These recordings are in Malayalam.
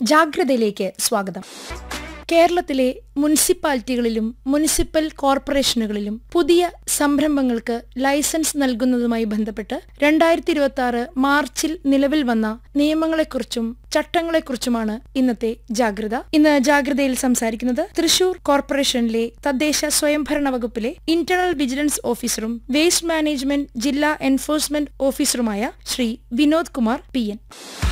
ജാഗ്രതയിലേക്ക് സ്വാഗതം കേരളത്തിലെ മുനിസിപ്പാലിറ്റികളിലും മുനിസിപ്പൽ കോർപ്പറേഷനുകളിലും പുതിയ സംരംഭങ്ങൾക്ക് ലൈസൻസ് നൽകുന്നതുമായി ബന്ധപ്പെട്ട് രണ്ടായിരത്തി ഇരുപത്തി ആറ് മാർച്ചിൽ നിലവിൽ വന്ന നിയമങ്ങളെക്കുറിച്ചും ചട്ടങ്ങളെക്കുറിച്ചുമാണ് ഇന്നത്തെ ജാഗ്രത ഇന്ന് ജാഗ്രതയിൽ സംസാരിക്കുന്നത് തൃശൂർ കോർപ്പറേഷനിലെ തദ്ദേശ സ്വയംഭരണ വകുപ്പിലെ ഇന്റേണൽ വിജിലൻസ് ഓഫീസറും വേസ്റ്റ് മാനേജ്മെന്റ് ജില്ലാ എൻഫോഴ്സ്മെന്റ് ഓഫീസറുമായ ശ്രീ വിനോദ് കുമാർ പി എൻ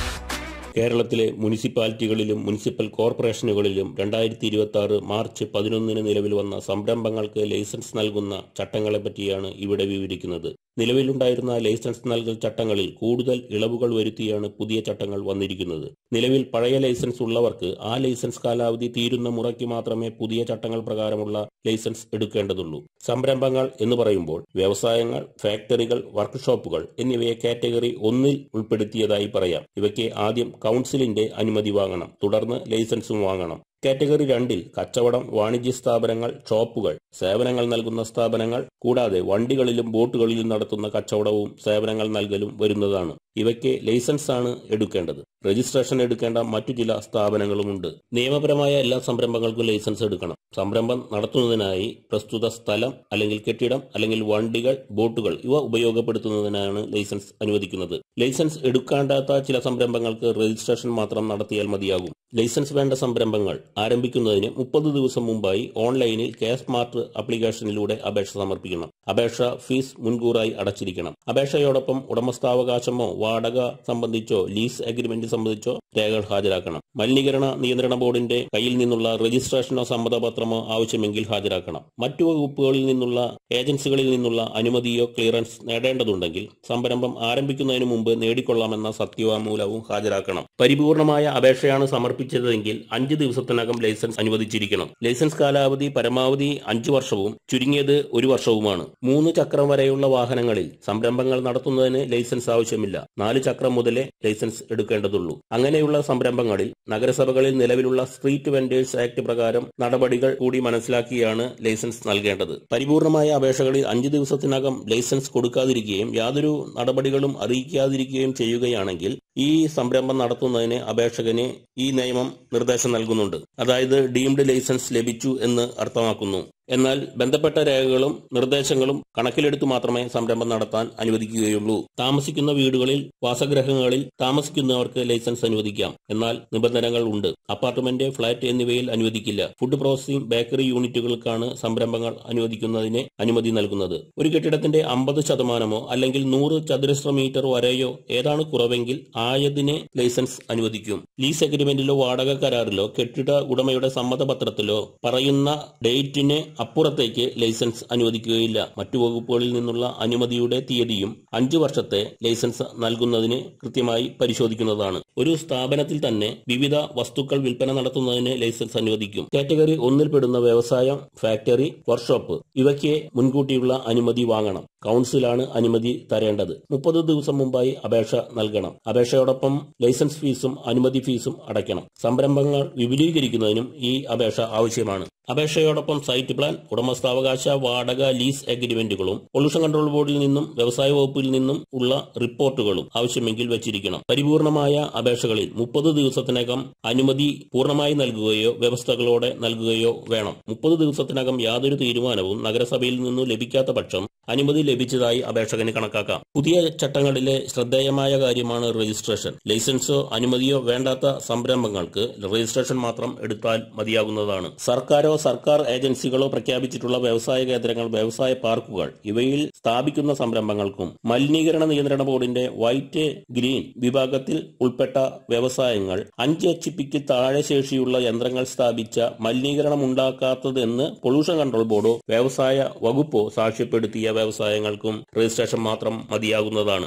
കേരളത്തിലെ മുനിസിപ്പാലിറ്റികളിലും മുനിസിപ്പൽ കോർപ്പറേഷനുകളിലും രണ്ടായിരത്തി ഇരുപത്തി ആറ് മാർച്ച് പതിനൊന്നിന് നിലവിൽ വന്ന സംരംഭങ്ങൾക്ക് ലൈസൻസ് നൽകുന്ന ചട്ടങ്ങളെപ്പറ്റിയാണ് ഇവിടെ വിവരിക്കുന്നത് നിലവിലുണ്ടായിരുന്ന ലൈസൻസ് നൽകൽ ചട്ടങ്ങളിൽ കൂടുതൽ ഇളവുകൾ വരുത്തിയാണ് പുതിയ ചട്ടങ്ങൾ വന്നിരിക്കുന്നത് നിലവിൽ പഴയ ലൈസൻസ് ഉള്ളവർക്ക് ആ ലൈസൻസ് കാലാവധി തീരുന്ന മുറയ്ക്ക് മാത്രമേ പുതിയ ചട്ടങ്ങൾ പ്രകാരമുള്ള ലൈസൻസ് എടുക്കേണ്ടതുള്ളൂ സംരംഭങ്ങൾ എന്ന് പറയുമ്പോൾ വ്യവസായങ്ങൾ ഫാക്ടറികൾ വർക്ക്ഷോപ്പുകൾ എന്നിവയെ കാറ്റഗറി ഒന്നിൽ ഉൾപ്പെടുത്തിയതായി പറയാം ഇവയ്ക്ക് ആദ്യം കൗൺസിലിന്റെ അനുമതി വാങ്ങണം തുടർന്ന് ലൈസൻസും വാങ്ങണം കാറ്റഗറി രണ്ടിൽ കച്ചവടം വാണിജ്യ സ്ഥാപനങ്ങൾ ഷോപ്പുകൾ സേവനങ്ങൾ നൽകുന്ന സ്ഥാപനങ്ങൾ കൂടാതെ വണ്ടികളിലും ബോട്ടുകളിലും നടത്തുന്ന കച്ചവടവും സേവനങ്ങൾ നൽകലും വരുന്നതാണ് ഇവയ്ക്ക് ലൈസൻസ് ആണ് എടുക്കേണ്ടത് രജിസ്ട്രേഷൻ എടുക്കേണ്ട മറ്റു ചില സ്ഥാപനങ്ങളുമുണ്ട് നിയമപരമായ എല്ലാ സംരംഭങ്ങൾക്കും ലൈസൻസ് എടുക്കണം സംരംഭം നടത്തുന്നതിനായി പ്രസ്തുത സ്ഥലം അല്ലെങ്കിൽ കെട്ടിടം അല്ലെങ്കിൽ വണ്ടികൾ ബോട്ടുകൾ ഇവ ഉപയോഗപ്പെടുത്തുന്നതിനാണ് ലൈസൻസ് അനുവദിക്കുന്നത് ലൈസൻസ് എടുക്കാണ്ടാത്ത ചില സംരംഭങ്ങൾക്ക് രജിസ്ട്രേഷൻ മാത്രം നടത്തിയാൽ മതിയാകും ലൈസൻസ് വേണ്ട സംരംഭങ്ങൾ ആരംഭിക്കുന്നതിന് മുപ്പത് ദിവസം മുമ്പായി ഓൺലൈനിൽ കെ സ്മാർട്ട് ആപ്ലിക്കേഷനിലൂടെ അപേക്ഷ സമർപ്പിക്കണം അപേക്ഷ ഫീസ് മുൻകൂറായി അടച്ചിരിക്കണം അപേക്ഷയോടൊപ്പം ഉടമസ്ഥാവകാശമോ വാടക സംബന്ധിച്ചോ ലീസ് അഗ്രിമെന്റ് സംബന്ധിച്ചോ രേഖകൾ ഹാജരാക്കണം മലിനീകരണ നിയന്ത്രണ ബോർഡിന്റെ കയ്യിൽ നിന്നുള്ള രജിസ്ട്രേഷനോ സമ്മതപത്രമോ ആവശ്യമെങ്കിൽ ഹാജരാക്കണം മറ്റു വകുപ്പുകളിൽ നിന്നുള്ള ഏജൻസികളിൽ നിന്നുള്ള അനുമതിയോ ക്ലിയറൻസ് നേടേണ്ടതുണ്ടെങ്കിൽ സംരംഭം ആരംഭിക്കുന്നതിന് മുമ്പ് നേടിക്കൊള്ളാമെന്ന സത്യവാങ്മൂലവും ഹാജരാക്കണം പരിപൂർണമായ അപേക്ഷയാണ് സമർപ്പിച്ചതെങ്കിൽ അഞ്ച് ദിവസത്തിനകം ലൈസൻസ് അനുവദിച്ചിരിക്കണം ലൈസൻസ് കാലാവധി പരമാവധി അഞ്ചു വർഷവും ചുരുങ്ങിയത് ഒരു വർഷവുമാണ് മൂന്ന് ചക്രം വരെയുള്ള വാഹനങ്ങളിൽ സംരംഭങ്ങൾ നടത്തുന്നതിന് ലൈസൻസ് ആവശ്യമില്ല നാല് ചക്രം മുതലേ ലൈസൻസ് എടുക്കേണ്ടതുള്ളൂ അങ്ങനെയുള്ള സംരംഭങ്ങളിൽ നഗരസഭകളിൽ നിലവിലുള്ള സ്ട്രീറ്റ് വെൻഡേഴ്സ് ആക്ട് പ്രകാരം നടപടികൾ കൂടി മനസ്സിലാക്കിയാണ് ലൈസൻസ് നൽകേണ്ടത് പരിപൂർണമായ അപേക്ഷകളിൽ അഞ്ച് ദിവസത്തിനകം ലൈസൻസ് കൊടുക്കാതിരിക്കുകയും യാതൊരു നടപടികളും അറിയിക്കാതിരിക്കുകയും ചെയ്യുകയാണെങ്കിൽ ഈ സംരംഭം നടത്തുന്നതിന് അപേക്ഷകന് ഈ നിയമം നിർദ്ദേശം നൽകുന്നുണ്ട് അതായത് ഡീംഡ് ലൈസൻസ് ലഭിച്ചു എന്ന് അർത്ഥമാക്കുന്നു എന്നാൽ ബന്ധപ്പെട്ട രേഖകളും നിർദ്ദേശങ്ങളും കണക്കിലെടുത്തു മാത്രമേ സംരംഭം നടത്താൻ അനുവദിക്കുകയുള്ളൂ താമസിക്കുന്ന വീടുകളിൽ വാസഗ്രഹങ്ങളിൽ താമസിക്കുന്നവർക്ക് ലൈസൻസ് അനുവദിക്കാം എന്നാൽ നിബന്ധനകൾ ഉണ്ട് അപ്പാർട്ട്മെന്റ് ഫ്ളാറ്റ് എന്നിവയിൽ അനുവദിക്കില്ല ഫുഡ് പ്രോസസിംഗ് ബേക്കറി യൂണിറ്റുകൾക്കാണ് സംരംഭങ്ങൾ അനുവദിക്കുന്നതിന് അനുമതി നൽകുന്നത് ഒരു കെട്ടിടത്തിന്റെ അമ്പത് ശതമാനമോ അല്ലെങ്കിൽ നൂറ് ചതുരശ്ര മീറ്റർ വരെയോ ഏതാണ് കുറവെങ്കിൽ ആയതിനെ ലൈസൻസ് അനുവദിക്കും ലീസ് അഗ്രിമെന്റിലോ വാടക കരാറിലോ കെട്ടിട ഉടമയുടെ സമ്മതപത്രത്തിലോ പറയുന്ന ഡേറ്റിന് അപ്പുറത്തേക്ക് ലൈസൻസ് അനുവദിക്കുകയില്ല മറ്റു വകുപ്പുകളിൽ നിന്നുള്ള അനുമതിയുടെ തീയതിയും അഞ്ചു വർഷത്തെ ലൈസൻസ് നൽകുന്നതിന് കൃത്യമായി പരിശോധിക്കുന്നതാണ് ഒരു സ്ഥാപനത്തിൽ തന്നെ വിവിധ വസ്തുക്കൾ വിൽപ്പന നടത്തുന്നതിന് ലൈസൻസ് അനുവദിക്കും കാറ്റഗറി ഒന്നിൽപ്പെടുന്ന വ്യവസായം ഫാക്ടറി വർക്ക്ഷോപ്പ് ഇവയ്ക്ക് മുൻകൂട്ടിയുള്ള അനുമതി വാങ്ങണം കൗൺസിലാണ് അനുമതി തരേണ്ടത് മുപ്പത് ദിവസം മുമ്പായി അപേക്ഷ നൽകണം അപേക്ഷയോടൊപ്പം ലൈസൻസ് ഫീസും അനുമതി ഫീസും അടയ്ക്കണം സംരംഭങ്ങൾ വിപുലീകരിക്കുന്നതിനും ഈ അപേക്ഷ ആവശ്യമാണ് അപേക്ഷയോടൊപ്പം സൈറ്റ് പ്ലാൻ ഉടമസ്ഥാവകാശ വാടക ലീസ് അഗ്രിമെന്റുകളും പൊല്യൂഷൻ കൺട്രോൾ ബോർഡിൽ നിന്നും വ്യവസായ വകുപ്പിൽ നിന്നും ഉള്ള റിപ്പോർട്ടുകളും ആവശ്യമെങ്കിൽ വെച്ചിരിക്കണം പരിപൂർണമായ അപേക്ഷകളിൽ മുപ്പത് ദിവസത്തിനകം അനുമതി പൂർണ്ണമായി നൽകുകയോ വ്യവസ്ഥകളോടെ നൽകുകയോ വേണം മുപ്പത് ദിവസത്തിനകം യാതൊരു തീരുമാനവും നഗരസഭയിൽ നിന്നും ലഭിക്കാത്ത പക്ഷം അനുമതി ലഭിച്ചതായി അപേക്ഷകന് കണക്കാക്കാം പുതിയ ചട്ടങ്ങളിലെ ശ്രദ്ധേയമായ കാര്യമാണ് രജിസ്ട്രേഷൻ ലൈസൻസോ അനുമതിയോ വേണ്ടാത്ത സംരംഭങ്ങൾക്ക് രജിസ്ട്രേഷൻ മാത്രം എടുത്താൽ മതിയാകുന്നതാണ് സർക്കാരോ സർക്കാർ ഏജൻസികളോ പ്രഖ്യാപിച്ചിട്ടുള്ള വ്യവസായ കേന്ദ്രങ്ങൾ വ്യവസായ പാർക്കുകൾ ഇവയിൽ സ്ഥാപിക്കുന്ന സംരംഭങ്ങൾക്കും മലിനീകരണ നിയന്ത്രണ ബോർഡിന്റെ വൈറ്റ് ഗ്രീൻ വിഭാഗത്തിൽ ഉൾപ്പെട്ട വ്യവസായങ്ങൾ അഞ്ച് എച്ച് പിക്ക് താഴെ ശേഷിയുള്ള യന്ത്രങ്ങൾ സ്ഥാപിച്ച മലിനീകരണം ഉണ്ടാക്കാത്തതെന്ന് പൊല്യൂഷൻ കൺട്രോൾ ബോർഡോ വ്യവസായ വകുപ്പോ സാക്ഷ്യപ്പെടുത്തിയ വ്യവസായങ്ങൾക്കും രജിസ്ട്രേഷൻ മാത്രം മതിയാകുന്നതാണ്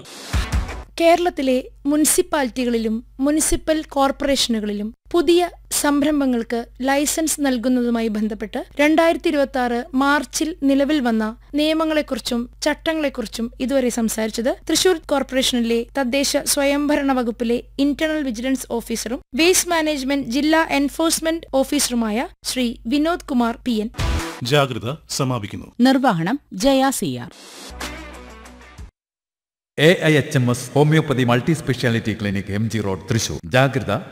കേരളത്തിലെ മുനിസിപ്പാലിറ്റികളിലും മുനിസിപ്പൽ കോർപ്പറേഷനുകളിലും പുതിയ സംരംഭങ്ങൾക്ക് ലൈസൻസ് നൽകുന്നതുമായി ബന്ധപ്പെട്ട് രണ്ടായിരത്തി ഇരുപത്തി ആറ് മാർച്ചിൽ നിലവിൽ വന്ന നിയമങ്ങളെക്കുറിച്ചും ചട്ടങ്ങളെക്കുറിച്ചും ഇതുവരെ സംസാരിച്ചത് തൃശൂർ കോർപ്പറേഷനിലെ തദ്ദേശ സ്വയംഭരണ വകുപ്പിലെ ഇന്റേണൽ വിജിലൻസ് ഓഫീസറും വേസ്റ്റ് മാനേജ്മെന്റ് ജില്ലാ എൻഫോഴ്സ്മെന്റ് ഓഫീസറുമായ ശ്രീ വിനോദ് കുമാർ പി എൻ ജാഗ്രത സമാപിക്കുന്നു നിർവഹണം ജയ C R A I H M S homoeopathy multi speciality clinic M G road Thrissur ജാഗ്രത